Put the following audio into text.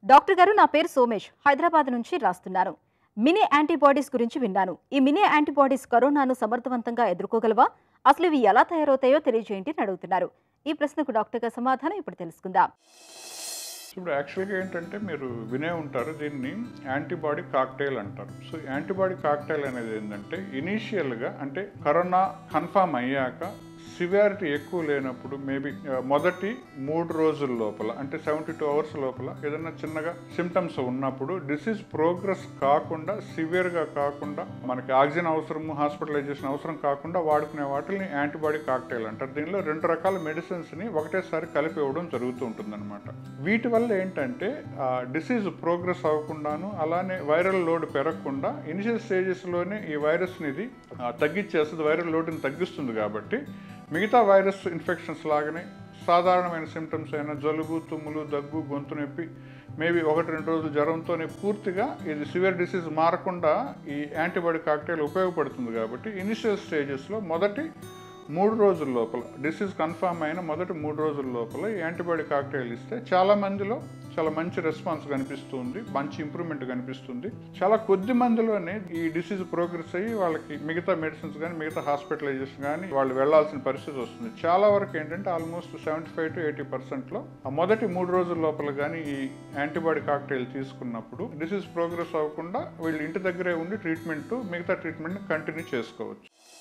doctor గారు నా పేరు సోమేష్ హైదరాబాద్ నుంచి రాస్తున్నాను మినీ యాంటీబాడీస్ గురించి విన్నాను ఈ మినీ యాంటీబాడీస్ కరోనాను సమర్థవంతంగా ఎదుర్కోగలవా అసలు ఇవి ఎలా తయారవుతాయో తెలియజేయండి అని అడుగుతున్నారు ఈ ప్రశ్నకు డాక్టర్ గారి సమాధానం ఇప్పుడు తెలుసుకుందాం ఇప్పుడు యాక్చువల్గా ఏంటంటే మీరు వినే ఉంటారు దీన్ని యాంటీబాడీ కాక్టైల్ అంటారు సో యాంటీబాడీ కాక్టైల్ అనేది ఏంటంటే ఇనీషియల్గా అంటే కరోనా కన్ఫామ్ అయ్యాక సివియారిటీ ఎక్కువ లేనప్పుడు మేబీ మొదటి మూడు రోజుల లోపల అంటే సెవెంటీ టూ అవర్స్ లోపల ఏదైనా చిన్నగా సిమ్టమ్స్ ఉన్నప్పుడు డిసీజ్ ప్రోగ్రెస్ కాకుండా సివియర్గా కాకుండా మనకి ఆక్సిజన్ అవసరము హాస్పిటలైజేషన్ అవసరం కాకుండా వాడుకునే వాటిని యాంటీబాడీ కాక్టైల్ అంటారు దీనిలో రెండు రకాల మెడిసిన్స్ని ఒకటేసారి కలిపి ఇవ్వడం జరుగుతూ ఉంటుందన్నమాట వీటి వల్ల ఏంటంటే డిసీజ్ ప్రోగ్రెస్ అవ్వకుండాను అలానే వైరల్ లోడ్ పెరగకుండా ఇనిషియల్ స్టేజెస్లోనే ఈ వైరస్ని ఇది ఆ, తగ్గించేస్తుంది వైరల్ లోడ్ని తగ్గిస్తుంది కాబట్టి మిగతా వైరస్ ఇన్ఫెక్షన్స్ లాగానే సాధారణమైన సిమ్టమ్స్ అయిన జలుబు తుమ్ములు దగ్గు గొంతు నొప్పి మేబీ ఒకటి రెండు రోజులు జ్వరంతోనే పూర్తిగా ఇది సివియర్ డిసీజ్ మారకుండా ఈ యాంటీబాడీ కాక్టైల్ ఉపయోగపడుతుంది కాబట్టి ఇనిషియల్ స్టేజెస్లో మొదటి మూడు రోజుల లోపల డిసీజ్ కన్ఫర్మ్ అయిన మొదటి మూడు రోజుల లోపల ఈ యాంటీబాడీ కాక్టైల్ ఇస్తే చాలా మందిలో చాలా మంచి రెస్పాన్స్ కనిపిస్తుంది మంచి ఇంప్రూవ్మెంట్ కనిపిస్తుంది చాలా కొద్ది మందిలోనే ఈ డిసీజ్ ప్రోగ్రెస్ అయ్యి వాళ్ళకి మిగతా మెడిసిన్స్ కానీ మిగతా హాస్పిటలైజేషన్ కానీ వాళ్ళు వెళ్లాల్సిన పరిస్థితి వస్తుంది చాలా వరకు ఏంటంటే almost seventy five to eighty పర్సెంట్లో ఆ మొదటి మూడు రోజుల లోపల కానీ ఈ యాంటీబాడీ కాక్టైల్ తీసుకున్నప్పుడు డిసీజ్ ప్రోగ్రెస్ అవ్వకుండా వీళ్ళు ఇంటి దగ్గరే ఉండి ట్రీట్మెంట్ మిగతా ట్రీట్మెంట్ కంటిన్యూ చేసుకోవచ్చు